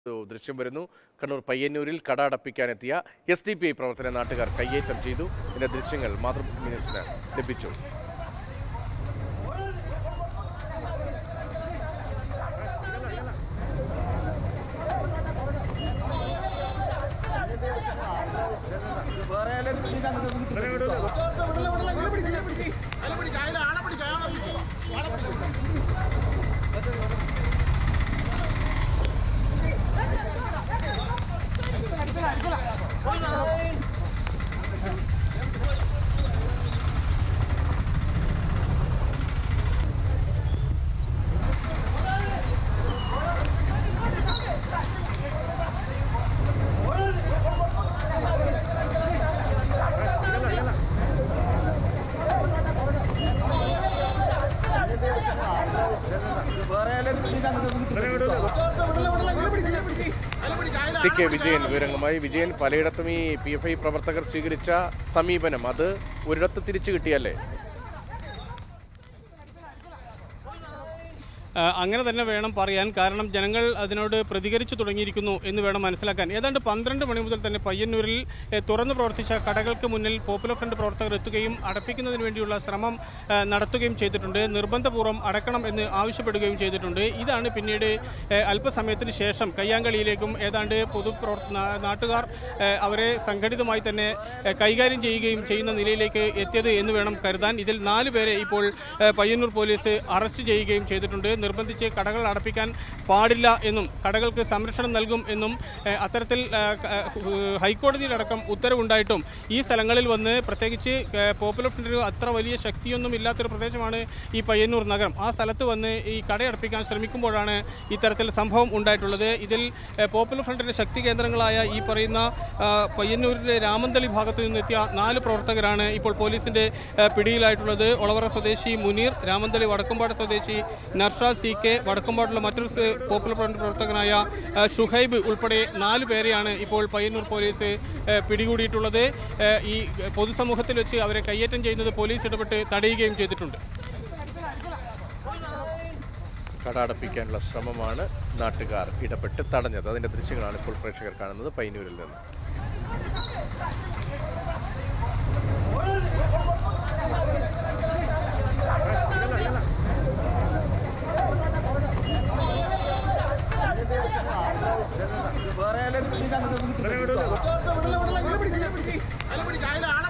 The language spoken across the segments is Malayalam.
ഒരു ദൃശ്യം വരുന്നു കണ്ണൂർ പയ്യന്നൂരിൽ കട അടപ്പിക്കാനെത്തിയ എസ് ഡി പി ഐ പ്രവർത്തന നാട്ടുകാർ കയ്യേറ്റം ചെയ്തു ഇതിന്റെ ദൃശ്യങ്ങൾ മാതൃഭൂമി ന്യൂസിന് ലഭിച്ചു വേറെ ആരെങ്കിലും പിടിക്കാൻ നിങ്ങൾക്ക് കിട്ടുമോ? വേറെ ആരെങ്കിലും പിടിക്കാൻ നിങ്ങൾക്ക് കിട്ടുമോ? സി കെ വിജയൻ വിവരങ്ങളുമായി വിജയൻ പലയിടത്തും ഈ പി എഫ് ഐ പ്രവർത്തകർ സ്വീകരിച്ച സമീപനം അത് ഒരിടത്ത് തിരിച്ചു കിട്ടിയല്ലേ ആ, അങ്ങനെ തന്നെ വേണം പറയാൻ കാരണം ജനങ്ങൾ അതിനോട് പ്രതികരിച്ചു തുടങ്ങിയിരിക്കുന്നു എന്ന് വേണം മനസ്സിലാക്കാൻ ഏതാണ്ട് പന്ത്രണ്ട് മണി മുതൽ തന്നെ പയ്യന്നൂരിൽ എ, തുറന്നു പ്രവർത്തിച്ച കടകൾക്ക് മുന്നിൽ പോപ്പുലർ ഫ്രണ്ട് പ്രവർത്തകർ എത്തുകയും അടപ്പിക്കുന്നതിന് വേണ്ടിയുള്ള ശ്രമം ആ, നടത്തുകയും ചെയ്തിട്ടുണ്ട് നിർബന്ധപൂർവ്വം അടക്കണം എന്ന് ആവശ്യപ്പെടുകയും ചെയ്തിട്ടുണ്ട് ഇതാണ് പിന്നീട് എ, അല്പസമയത്തിന് ശേഷം കയ്യാങ്കളിയിലേക്കും ഏതാണ്ട് പൊതുപ്രവർത്ത നാ- നാട്ടുകാർ എ, അവരെ സംഘടിതമായി തന്നെ എ, കൈകാര്യം ചെയ്യുകയും ചെയ്യുന്ന നിലയിലേക്ക് എത്തിയത് എന്ന് വേണം കരുതാൻ ഇതിൽ നാല് പേരെ ഇപ്പോൾ എ, പയ്യന്നൂർ പോലീസ് അറസ്റ്റ് ചെയ്യുകയും ചെയ്തിട്ടുണ്ട് നിർബന്ധിച്ച് കടകൾ അടപ്പിക്കാൻ പാടില്ല എന്നും കടകൾക്ക് സംരക്ഷണം നൽകും എന്നും എ, അത്തരത്തിൽ എ, ക- എ, ഹൈക്കോടതിയിലടക്കം ഉത്തരവുണ്ടായിട്ടും ഈ സ്ഥലങ്ങളിൽ വന്ന് പ്രത്യേകിച്ച് എ, പോപ്പുലർ ഫ്രണ്ടിന് അത്ര വലിയ ശക്തിയൊന്നും ഇല്ലാത്തൊരു പ്രദേശമാണ് ഈ പയ്യന്നൂർ നഗരം ആ സ്ഥലത്ത് വന്ന് ഈ കടയടപ്പിക്കാൻ ശ്രമിക്കുമ്പോഴാണ് ഇത്തരത്തിൽ സംഭവം ഉണ്ടായിട്ടുള്ളത് ഇതിൽ എ, പോപ്പുലർ ഫ്രണ്ടിൻ്റെ ശക്തി കേന്ദ്രങ്ങളായ ഈ പറയുന്ന ആ, പയ്യന്നൂരിലെ രാമന്തളി ഭാഗത്ത് നിന്നെത്തിയ നാല് പ്രവർത്തകരാണ് ഇപ്പോൾ പോലീസിന്റെ ആ, പിടിയിലായിട്ടുള്ളത് ഒളവറ സ്വദേശി മുനീർ രാമന്തളി വടക്കുംപാട് സ്വദേശി നർഷ സി കെ വടക്കുംപാടുള്ള മറ്റൊരു സ് പോപ്പുലർ ഫ്രണ്ട് പ്രവർത്തകനായ ആ, ഷുഹൈബ് ഉൾപ്പെടെ നാല് പേരെയാണ് ഇപ്പോൾ പയ്യന്നൂർ പോലീസ് ആ, പിടികൂടിയിട്ടുള്ളത് ആ, ഈ പൊതുസമൂഹത്തിൽ വെച്ച് അവരെ കയ്യേറ്റം ചെയ്യുന്നത് പോലീസ് ഇടപെട്ട് തടയുകയും ചെയ്തിട്ടുണ്ട് കട അടപ്പിക്കാനുള്ള ശ്രമമാണ് നാട്ടുകാർ ഇടപെട്ട് തടഞ്ഞത് അതിന്റെ ദൃശ്യങ്ങളാണ് ഇപ്പോൾ പ്രേക്ഷകർ കാണുന്നത് പയ്യന്നൂരിൽ നിന്ന് വേറെ ആരെങ്കിലും പിടിക്കാൻ നിങ്ങൾക്ക് കിട്ടുമോ?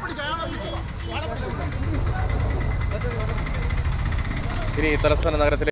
ഇനി തലസ്ഥാന നഗരത്തിലെ